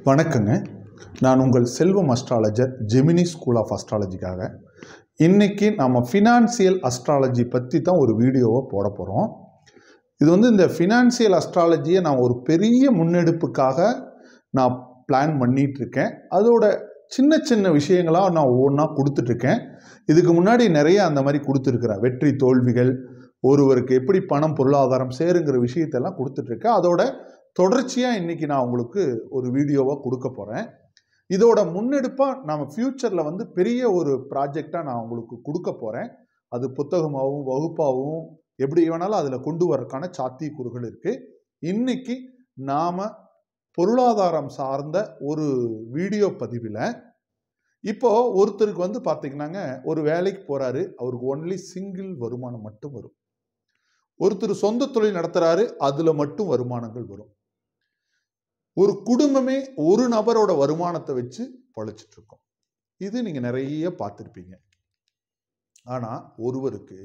வணக்கங்க நான் உங்கள் Selvam astrologer Gemini school of அஸ்ட்ராலஜிக்காக இன்னைக்கு நம்ம ஃபினான்சியல் அஸ்ட்ராலஜி பற்றி தான் ஒரு வீடியோவை போட போகிறோம் இது வந்து இந்த ஃபினான்சியல் அஸ்ட்ராலஜியை நான் ஒரு பெரிய முன்னெடுப்புக்காக நான் பிளான் பண்ணிட்டு இருக்கேன் அதோட சின்ன சின்ன விஷயங்களாக நான் ஒவ்வொன்றா கொடுத்துட்ருக்கேன் இதுக்கு முன்னாடி நிறைய அந்த மாதிரி கொடுத்துருக்குறேன் வெற்றி தோல்விகள் ஒருவருக்கு எப்படி பணம் பொருளாதாரம் சேருங்கிற விஷயத்தெல்லாம் கொடுத்துட்ருக்கேன் அதோட தொடர்ச்சியாக இன்னைக்கு நான் உங்களுக்கு ஒரு வீடியோவாக கொடுக்க போகிறேன் இதோட முன்னெடுப்பாக நம்ம ஃப்யூச்சரில் வந்து பெரிய ஒரு ப்ராஜெக்டாக நான் உங்களுக்கு கொடுக்க போகிறேன் அது புத்தகமாகவும் வகுப்பாகவும் எப்படி வேணாலும் அதில் கொண்டு வரக்கான சாத்தியக்கூறுகள் இருக்குது இன்னைக்கு நாம் பொருளாதாரம் சார்ந்த ஒரு வீடியோ பதிவில் இப்போ ஒருத்தருக்கு வந்து பார்த்தீங்கன்னாங்க ஒரு வேலைக்கு போகிறாரு அவருக்கு ஒன்லி சிங்கிள் வருமானம் மட்டும் வரும் ஒருத்தர் சொந்த தொழில் நடத்துறாரு அதுல மட்டும் வருமானங்கள் வரும் ஒரு குடும்பமே ஒரு நபரோட வருமானத்தை வச்சு பழைச்சிட்டு இருக்கோம் இது நீங்க நிறைய பார்த்துருப்பீங்க ஆனா ஒருவருக்கு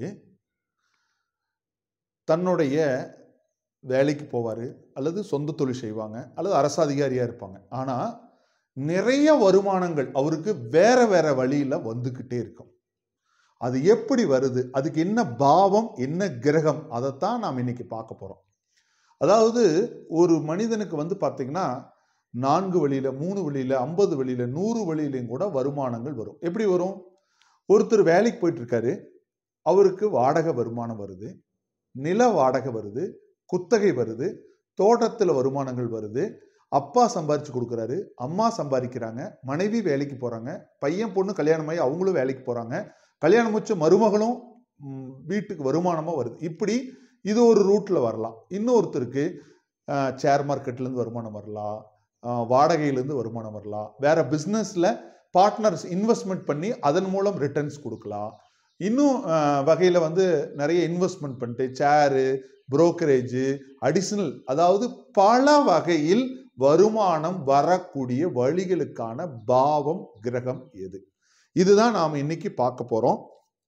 தன்னுடைய வேலைக்கு போவாரு அல்லது சொந்த தொழில் செய்வாங்க அல்லது அரசு அதிகாரியா இருப்பாங்க ஆனா நிறைய வருமானங்கள் அவருக்கு வேற வேற வழியில வந்துகிட்டே இருக்கும் அது எப்படி வருது அதுக்கு என்ன பாவம் என்ன கிரகம் அதைத்தான் நாம் இன்னைக்கு பார்க்க போறோம் அதாவது ஒரு மனிதனுக்கு வந்து பார்த்தீங்கன்னா நான்கு வழியில மூணு வழியில ஐம்பது வழியில நூறு வழியிலையும் கூட வருமானங்கள் வரும் எப்படி வரும் ஒருத்தர் வேலைக்கு போயிட்டு இருக்காரு அவருக்கு வாடகை வருமானம் வருது நில வாடகை வருது குத்தகை வருது தோட்டத்தில் வருமானங்கள் வருது அப்பா சம்பாரிச்சு கொடுக்குறாரு அம்மா சம்பாதிக்கிறாங்க மனைவி வேலைக்கு போறாங்க பையன் பொண்ணு கல்யாணமாகி அவங்களும் வேலைக்கு போறாங்க கல்யாணம் முடிச்ச மருமகளும் ம், வீட்டுக்கு வருமானமா வருது இப்படி இது ஒரு ரூட்ல வரலாம் இன்னொருத்தருக்கு ஷேர் மார்க்கெட்லேருந்து வருமானம் வரலாம் அஹ், வாடகையிலேருந்து வருமானம் வரலாம் வேற பிஸ்னஸ்ல பார்ட்னர்ஸ் இன்வெஸ்ட்மெண்ட் பண்ணி அதன் மூலம் ரிட்டர்ன்ஸ் கொடுக்கலாம் இன்னும் அஹ், வகையில வந்து நிறைய இன்வெஸ்ட்மெண்ட் பண்ணிட்டு சேரு புரோக்கரேஜ் அடிஷனல் அதாவது பல வகையில் வருமானம் வரக்கூடிய வழிகளுக்கான பாவம் கிரகம் எது இதுதான் நாம் இன்னைக்கு பார்க்க போறோம்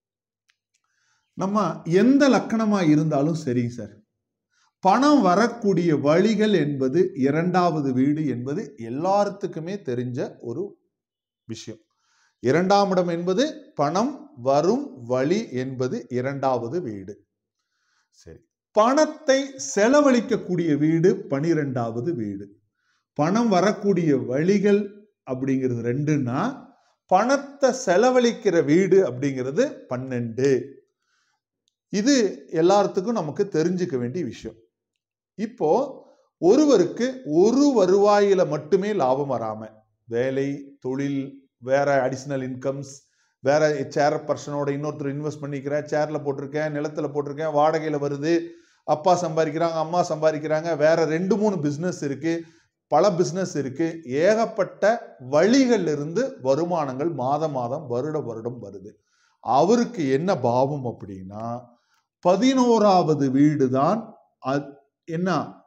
நம்ம எந்த லக்கணமா இருந்தாலும் சரி சார் பணம் வரக்கூடிய வழிகள் என்பது இரண்டாவது வீடு என்பது எல்லாத்துக்குமே தெரிஞ்ச ஒரு விஷயம் இரண்டாம் இடம் என்பது பணம் வரும் வழி என்பது இரண்டாவது வீடு சரி பணத்தை செலவழிக்கக்கூடிய வீடு பனிரெண்டாவது வீடு பணம் வரக்கூடிய வழிகள் அப்படிங்கிறது ரெண்டுன்னா பணத்தை செலவழிக்கிற வீடு அப்படிங்கிறது பன்னெண்டு இது எல்லாத்துக்கும் நமக்கு தெரிஞ்சுக்க வேண்டிய விஷயம் இப்போ ஒருவருக்கு ஒரு வருவாயில மட்டுமே லாபம் வராம வேலை தொழில் வேற அடிஷனல் இன்கம்ஸ் வேற சேர் பர்சனோட இன்னொருத்தர் இன்வெஸ்ட் பண்ணிக்கிறேன் சேர்ல போட்டிருக்கேன் நிலத்துல போட்டிருக்கேன் வாடகையில வருது அப்பா சம்பாதிக்கிறாங்க அம்மா சம்பாதிக்கிறாங்க வேற ரெண்டு மூணு பிசினஸ் இருக்கு பல பிசினஸ் இருக்கு ஏகப்பட்ட வழிகள்ல இருந்து வருமானங்கள் மாதம் மாதம் வருட வருடம் வருது அவருக்கு என்ன பாவம் அப்படின்னா பதினோராவது வீடு தான் என்ன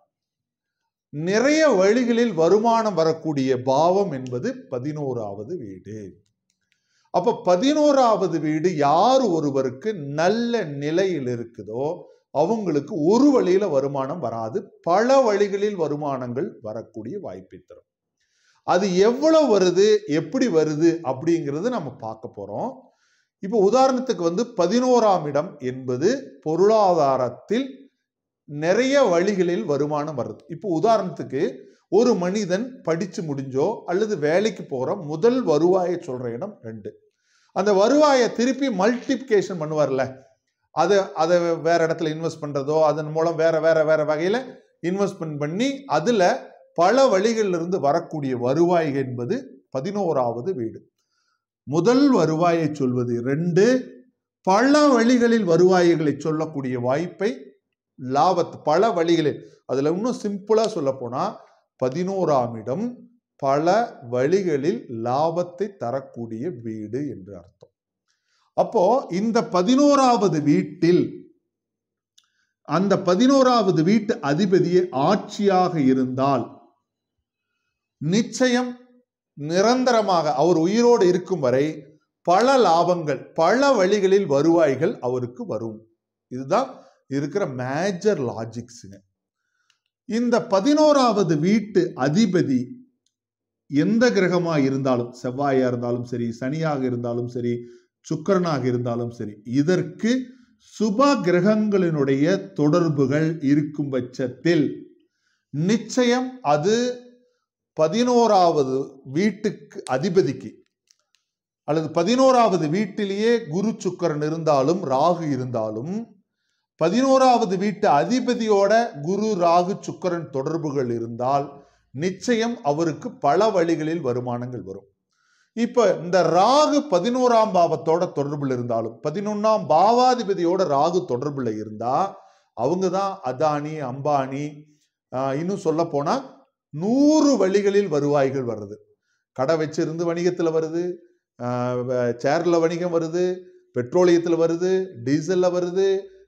நிறைய வழிகளில் வருமானம் வரக்கூடிய பாவம் என்பது பதினோராவது வீடு அப்ப பதினோராவது வீடு யார் ஒருவருக்கு நல்ல நிலையில் இருக்குதோ அவங்களுக்கு ஒரு வழியில வருமானம் வராது பல வழிகளில் வருமானங்கள் வரக்கூடிய வாய்ப்பை தரும் அது எவ்வளவு வருது எப்படி வருது அப்படிங்கிறது நம்ம பார்க்க போறோம் இப்போ உதாரணத்துக்கு வந்து பதினோராம் இடம் என்பது பொருளாதாரத்தில் நிறைய வழிகளில் வருமானம் வருது இப்போ உதாரணத்துக்கு ஒரு மனிதன் படிச்சு முடிஞ்சோ அல்லது வேலைக்கு போற முதல் வருவாயை சொல்ற இடம் ரெண்டு அந்த வருவாயை திருப்பி மல்டிப்ளிகேஷன் பண்ணுவார்ல அதை அதை வேற இடத்துல இன்வெஸ்ட் பண்றதோ அதன் மூலம் வேற வேற வேற வகையில இன்வெஸ்ட்மெண்ட் பண்ணி அதுல பல வழிகளில் இருந்து வரக்கூடிய வருவாய் என்பது பதினோராவது வீடு முதல் வருவாயை சொல்வது ரெண்டு பல வழிகளில் வருவாய்களை சொல்லக்கூடிய வாய்ப்பை லாபத்து பல வழிகளில் அதுல இன்னும் சிம்பிளா சொல்ல போனா பதினோராம் இடம் பல வழிகளில் லாபத்தை தரக்கூடிய வீடு என்று அர்த்தம் அப்போ இந்த பதினோராவது வீட்டில் அந்த பதினோராவது வீட்டு அதிபதியே ஆட்சியாக இருந்தால் நிச்சயம் நிரந்தரமாக அவர் உயிரோடு இருக்கும் வரை பல லாபங்கள் பல வழிகளில் வருவாய்கள் அவருக்கு வரும் இதுதான் இருக்கிற மேஜர் லாஜிக்ஸுங்க இந்த பதினோராவது வீட்டு அதிபதி எந்த கிரகமா இருந்தாலும் செவ்வாயா இருந்தாலும் சரி சனியாக இருந்தாலும் சரி சுக்கிரனாக இருந்தாலும் சரி இதற்கு சுப கிரகங்களினுடைய தொடர்புகள் இருக்கும் பட்சத்தில் நிச்சயம் அது பதினோராவது வீட்டுக்கு அதிபதிக்கு அல்லது பதினோராவது வீட்டிலேயே குரு சுக்கரன் இருந்தாலும் ராகு இருந்தாலும் பதினோராவது வீட்டு அதிபதியோட குரு ராகு சுக்கரன் தொடர்புகள் இருந்தால் நிச்சயம் அவருக்கு பல வழிகளில் வருமானங்கள் வரும் இப்ப இந்த ராகு பதினோராம் பாவத்தோட தொடர்புல இருந்தாலும் பதினொன்னாம் பாவாதிபதியோட ராகு தொடர்புல இருந்தா அவங்க தான் அதானி அம்பானி ஆஹ் இன்னும் சொல்ல போனா நூறு வழிகளில் வருவாய்கள் வருது கடை வச்சிருந்து வணிகத்துல வருது ஆஹ் வ- சேர்ல வணிகம் வருது பெட்ரோலியத்துல வருது டீசல்ல வருது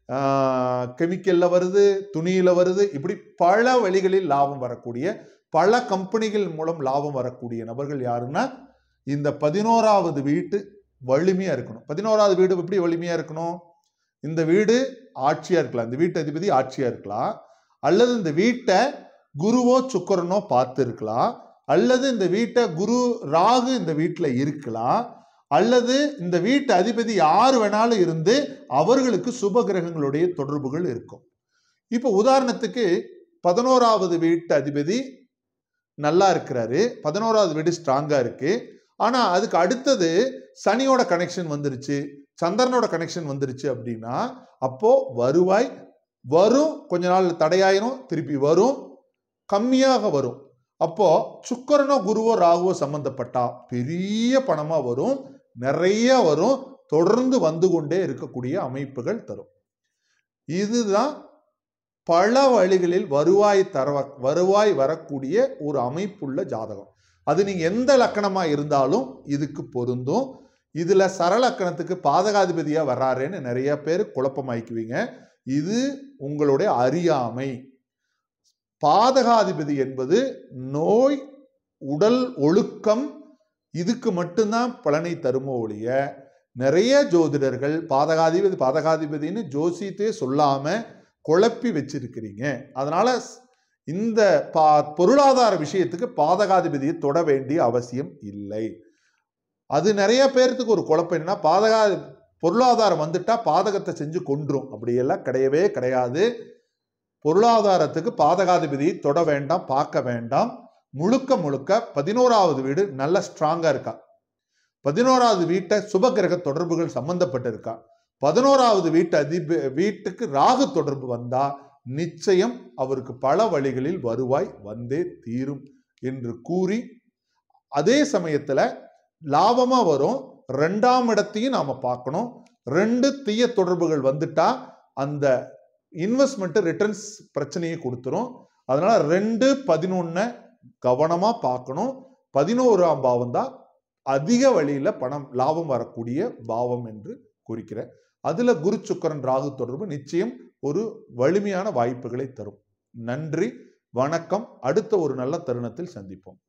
கெமிக்கல்ல வருது துணியில வருது இப்படி பல வழிகளில் லாபம் வரக்கூடிய பல கம்பெனிகள் மூலம் லாபம் வரக்கூடிய நபர்கள் யாருன்னா இந்த பதினோராவது வீட்டு வலிமையா இருக்கணும் பதினோராவது வீடு எப்படி வலிமையா இருக்கணும் இந்த வீடு ஆட்சியா இருக்கலாம் இந்த வீட்டு அதிபதி ஆட்சியா இருக்கலாம் அல்லது இந்த வீட்டை குருவோ சுக்கரனோ பார்த்து இருக்கலாம் அல்லது இந்த வீட்டை குரு ராகு இந்த வீட்டில் இருக்கலாம் அல்லது இந்த வீட்டு அதிபதி யார் வேணாலும் இருந்து அவர்களுக்கு சுப கிரகங்களுடைய தொடர்புகள் இருக்கும் இப்போ உதாரணத்துக்கு பதினோராவது வீட்டு அதிபதி நல்லா இருக்கிறாரு பதினோராவது வீடு ஸ்ட்ராங்கா இருக்கு ஆனா அதுக்கு அடுத்தது சனியோட கனெக்ஷன் வந்துருச்சு சந்திரனோட கனெக்ஷன் வந்துருச்சு அப்படின்னா அப்போ வருவாய் வரும் கொஞ்ச நாள் தடையாயிரும் திருப்பி வரும் கம்மியாக வரும் அப்போ சுக்கரனோ குருவோ ராகுவோ சம்பந்தப்பட்டா பெரிய பணமா வரும் நிறைய வரும் தொடர்ந்து வந்து கொண்டே இருக்கக்கூடிய அமைப்புகள் தரும் இதுதான் பல வழிகளில் வருவாய் தர வருவாய் வரக்கூடிய ஒரு அமைப்புள்ள ஜாதகம் அது நீங்க எந்த லக்கணமா இருந்தாலும் இதுக்கு பொருந்தும் இதுல சரலக்கணத்துக்கு பாதகாதிபதியா வர்றாருன்னு நிறைய பேர் குழப்பமாய்க்குவீங்க இது உங்களுடைய அறியாமை பாதகாதிபதி என்பது நோய் உடல் ஒழுக்கம் இதுக்கு மட்டும்தான் பலனை தருமோ ஒழிய நிறைய ஜோதிடர்கள் பாதகாதிபதி பாதகாதிபதின்னு ஜோசியத்தையே சொல்லாம குழப்பி வச்சிருக்கிறீங்க அதனால ஸ்- இந்த பா பொருளாதார விஷயத்துக்கு பாதகாதிபதியை தொட வேண்டிய அவசியம் இல்லை அது நிறைய பேர்த்துக்கு ஒரு குழப்பம் என்னன்னா பாதகா பொருளாதாரம் வந்துட்டா பாதகத்தை செஞ்சு கொன்றும் அப்படியெல்லாம் கிடையவே கிடையாது பொருளாதாரத்துக்கு பாதகாதிபதியை தொட வேண்டாம் பார்க்க வேண்டாம் முழுக்க முழுக்க பதினோராவது வீடு நல்ல ஸ்ட்ராங்கா இருக்கா பதினோராவது வீட்டை சுபகிரக தொடர்புகள் சம்பந்தப்பட்டு இருக்கா பதினோராவது வீட்டு அதிப வீட்டுக்கு ராகு தொடர்பு வந்தா நிச்சயம் அவருக்கு பல வழிகளில் வருவாய் வந்தே தீரும் என்று கூறி அதே சமயத்துல லாபமா வரும் ரெண்டாம் இடத்தையும் நாம பார்க்கணும் ரெண்டு தீய தொடர்புகள் வந்துட்டா அந்த இன்வெஸ்ட்மெண்ட் ரிட்டர்ன்ஸ் பிரச்சனையை கொடுத்துரும் அதனால ரெண்டு பதினொன்ன கவனமா பார்க்கணும் பதினோராம் பாவம் தான் அதிக வழியில பணம் லாபம் வரக்கூடிய பாவம் என்று குறிக்கிறேன் அதுல குரு சுக்கரன் ராகு தொடர்பு நிச்சயம் ஒரு வலிமையான வாய்ப்புகளை தரும் நன்றி வணக்கம் அடுத்த ஒரு நல்ல தருணத்தில் சந்திப்போம்